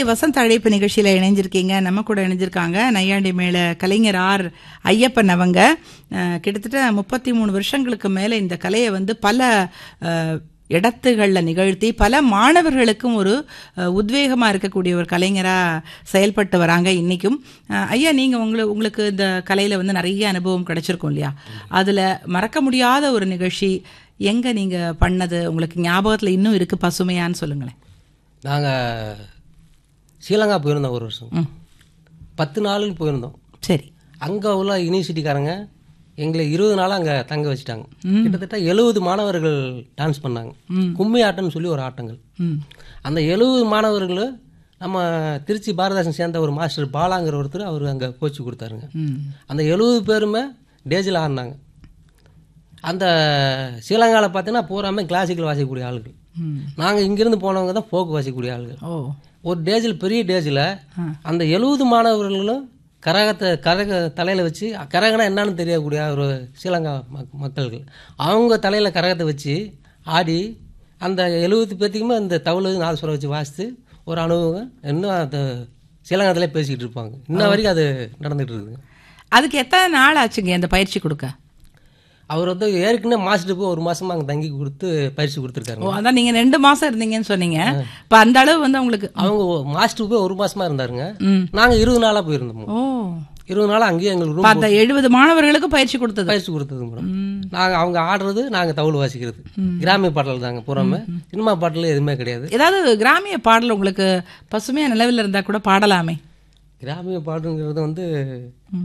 வசந்த அழைப்பு நிகழ்ச்சியில் இணைஞ்சிருக்கீங்க நம்ம கூட இணைஞ்சிருக்காங்க நையாண்டி மேல கலைஞர் ஆர் ஐயப்பன் அவங்க அஹ், கிட்டத்தட்ட முப்பத்தி மூணு வருஷங்களுக்கு மேலே இந்த கலையை வந்து பல அஹ், இடத்துகளில் நிகழ்த்தி பல மாணவர்களுக்கும் ஒரு அஹ், உத்வேகமா இருக்கக்கூடிய ஒரு கலைஞரா செயல்பட்டு வராங்க இன்னைக்கும் அஹ், ஐயா நீங்க உங்களுக்கு உங்களுக்கு இந்த கலையில வந்து நிறைய அனுபவம் கிடைச்சிருக்கும் இல்லையா அதுல மறக்க முடியாத ஒரு நிகழ்ச்சி எங்க நீங்க பண்ணது உங்களுக்கு ஞாபகத்துல இன்னும் இருக்கு பசுமையான்னு சொல்லுங்களேன் நாங்கள் ஸ்ரீலங்கா போயிருந்தோம் ஒரு வருஷம் ம். பத்து நாளுக்கு போயிருந்தோம் சரி அங்கே உள்ள யூனிவர்சிட்டிக்காரங்க எங்களை இருபது நாளாக அங்கே தங்க வச்சுட்டாங்க கிட்டத்தட்ட எழுபது மாணவர்கள் டான்ஸ் பண்ணாங்க கும்மி ஆட்டம்னு சொல்லி ஒரு ஆட்டங்கள் ம் அந்த எழுபது மாணவர்களும் நம்ம திருச்சி பாரதாசன் சேர்ந்த ஒரு மாஸ்டர் பாலாங்கிற ஒருத்தர் அவர் அங்கே கோச்சு கொடுத்தாருங்க ம் அந்த எழுபது பேருமே டேஜில் ஆடினாங்க அந்த ஸ்ரீலங்காவில் பார்த்தீங்கன்னா பூராமே கிளாசிக்கல் வாசிக்கக்கூடிய ஆளுகள் ம் நாங்கள் இங்கிருந்து போனவங்க தான் ஃபோக் வாசிக்கக்கூடிய ஆளுகள் ஓ ஒரு டேஜில் பெரிய டேஜில் அந்த எழுபது மாணவர்களும் கரகத்தை கரக தலையில் வச்சு கரகனா என்னன்னு தெரியக்கூடிய ஒரு ஸ்ரீலங்கா மக் மக்கள்கள் அவங்க தலையில் கரகத்தை வச்சு ஆடி அந்த எழுபது பேர்த்துக்குமே அந்த தவுளு நாதஸ்வரம் வச்சு வாசித்து ஒரு அனுபவம் இன்னும் அந்த ஸ்ரீலங்காத்திலே பேசிக்கிட்டு இருப்பாங்க இன்ன வரைக்கும் அது நடந்துகிட்டு இருக்குதுங்க அதுக்கு எத்தனை நாள் ஆச்சுங்க அந்த பயிற்சி கொடுக்க அவர் வந்து ஏற்கனவே மாஸ்டர் போய் ஒரு மாசமா அங்கே தங்கி கொடுத்து பயிற்சி கொடுத்துருக்காங்க ஓ அதான் நீங்க ரெண்டு மாசம் இருந்தீங்கன்னு சொன்னீங்க இப்ப அந்த அளவு வந்து உங்களுக்கு அவங்க மாஸ்டர் போய் ஒரு மாசமா இருந்தாருங்க ம். நாங்க இருபது நாளா போயிருந்தோம் ஓ இருபது நாளா அங்கேயே எங்களுக்கு இப்ப ரூம் அந்த எழுபது மாணவர்களுக்கு பயிற்சி கொடுத்தது பயிற்சி கொடுத்தது மேடம் நாங்க அவங்க ஆடுறது நாங்க தவுள் வாசிக்கிறது கிராமிய பாடல் தாங்க பூராமே சினிமா பாடல் எதுவுமே கிடையாது ஏதாவது கிராமிய பாடல் உங்களுக்கு பசுமையா நிலவில் இருந்தா கூட பாடலாமே கிராமிய பாட்டுங்கிறது வந்து ம்.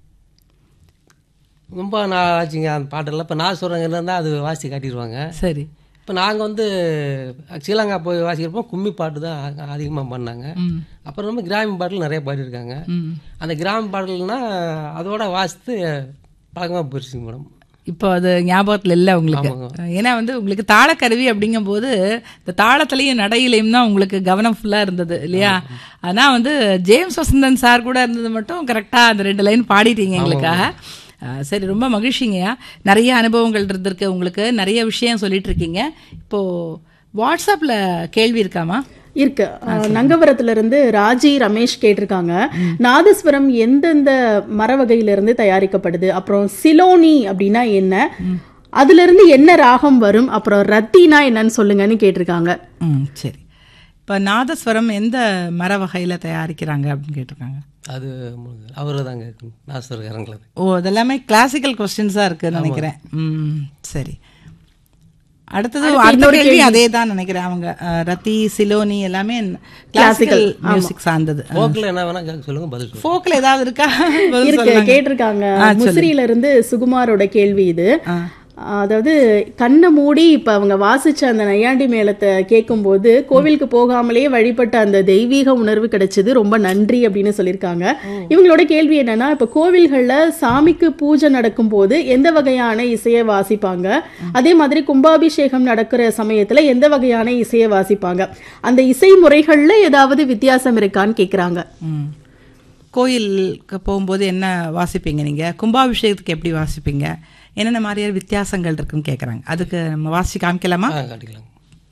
ரொம்ப நான் ஆச்சுங்க அந்த பாட்டெல்லாம் இப்போ நான் சொல்கிறேங்க இருந்தால் அது வாசி காட்டிடுவாங்க சரி இப்போ நாங்கள் வந்து ஸ்ரீலங்கா போய் வாசிக்கிறப்போ கும்மி பாட்டு தான் அதிகமாக பண்ணாங்க ம் அப்புறம் நம்ம கிராமிய பாடல் நிறைய பாடியிருக்காங்க ம் அந்த கிராம பாடல்னா அதோட வாசித்து பழக்கமாக போயிடுச்சுங்க மேடம் இப்போ அது ஞாபகத்துல இல்லை உங்களுக்கு ஏன்னா வந்து உங்களுக்கு தாளக்கருவி அப்படிங்கும்போது இந்த தாளத்திலையும் நடையிலையும் தான் உங்களுக்கு கவனம் ஃபுல்லா இருந்தது இல்லையா ஆனா வந்து ஜேம்ஸ் வசந்தன் சார் கூட இருந்தது மட்டும் கரெக்டா அந்த ரெண்டு லைன் பாடிட்டீங்க எங்களுக்காக ஆ, சரி ரொம்ப மகிழ்ச்சிங்கய்யா நிறைய அனுபவங்கள் இருந்திருக்கு உங்களுக்கு நிறைய விஷயம் சொல்லிட்டு இருக்கீங்க இப்போ வாட்ஸ்அப்ல கேள்வி இருக்காமா இருக்கு அஹ், நங்கவரத்துல இருந்து ராஜி ரமேஷ் கேட்டிருக்காங்க நாதஸ்வரம் எந்தெந்த மர வகையில இருந்து தயாரிக்கப்படுது அப்புறம் சிலோனி அப்படின்னா என்ன அதுல இருந்து என்ன ராகம் வரும் அப்புறம் ரத்தினா என்னன்னு சொல்லுங்கன்னு கேட்டிருக்காங்க ம் சரி இப்போ நாதஸ்வரம் எந்த மர வகையில தயாரிக்கிறாங்க அப்படின்னு கேட்டிருக்காங்க அது அவரு தாங்க நாசர்காரங்களது ஓ அதெல்லாமே கிளாசிக்கல் கொஸ்டின்ஸாக இருக்குன்னு நினைக்கிறேன் ம் சரி அடுத்தது அடுத்த கேள்வி அதே தான் நினைக்கிறேன் அவங்க அஹ், ரத்தி சிலோனி எல்லாமே கிளாசிக்கல் மியூசிக் சார்ந்தது போக்கில் என்ன வேணா கேட்க சொல்லுங்க பதில் சொல்லுங்க ஃபோக்கில் ஏதாவது இருக்கா பதில் இருக்கு சொல்லுங்க. கேட்டிருக்காங்க முசிறியில இருந்து சுகுமாரோட கேள்வி இது அதாவது கண்ணை மூடி இப்ப அவங்க வாசிச்ச அந்த நையாண்டி மேளத்தை கேட்கும்போது கோவிலுக்கு போகாமலே வழிபட்ட அந்த தெய்வீக உணர்வு கிடைச்சது ரொம்ப நன்றி அப்படின்னு சொல்லியிருக்காங்க இவங்களோட கேள்வி என்னன்னா இப்ப கோவில்கள்ல சாமிக்கு பூஜை நடக்கும் போது எந்த வகையான இசையை வாசிப்பாங்க அதே மாதிரி கும்பாபிஷேகம் நடக்கிற சமயத்துல எந்த வகையான இசையை வாசிப்பாங்க அந்த இசை முறைகள்ல ஏதாவது வித்தியாசம் இருக்கான்னு கேக்குறாங்க ம் கோயிலுக்கு போகும்போது என்ன வாசிப்பீங்க நீங்கள் கும்பாபிஷேகத்துக்கு எப்படி வாசிப்பீங்க என்னென்ன மாதிரியான வித்தியாசங்கள் இருக்குன்னு கேட்குறாங்க அதுக்கு நம்ம வாசிச்சு காமிக்கலாமா ஆ காட்டிக்கலாம்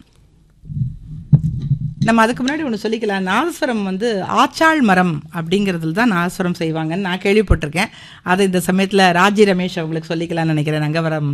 நம்ம அதுக்கு முன்னாடி ஒன்று சொல்லிக்கலாம் நாதஸ்வரம் வந்து ஆச்சாள் மரம் அப்படிங்கிறதுல தான் நாதஸ்வரம் செய்வாங்கன்னு நான் கேள்விப்பட்டிருக்கேன் அதை இந்த சமயத்தில் ராஜி ரமேஷ் அவங்களுக்கு சொல்லிக்கலாம்னு நினைக்கிறேன் நங்கவரம்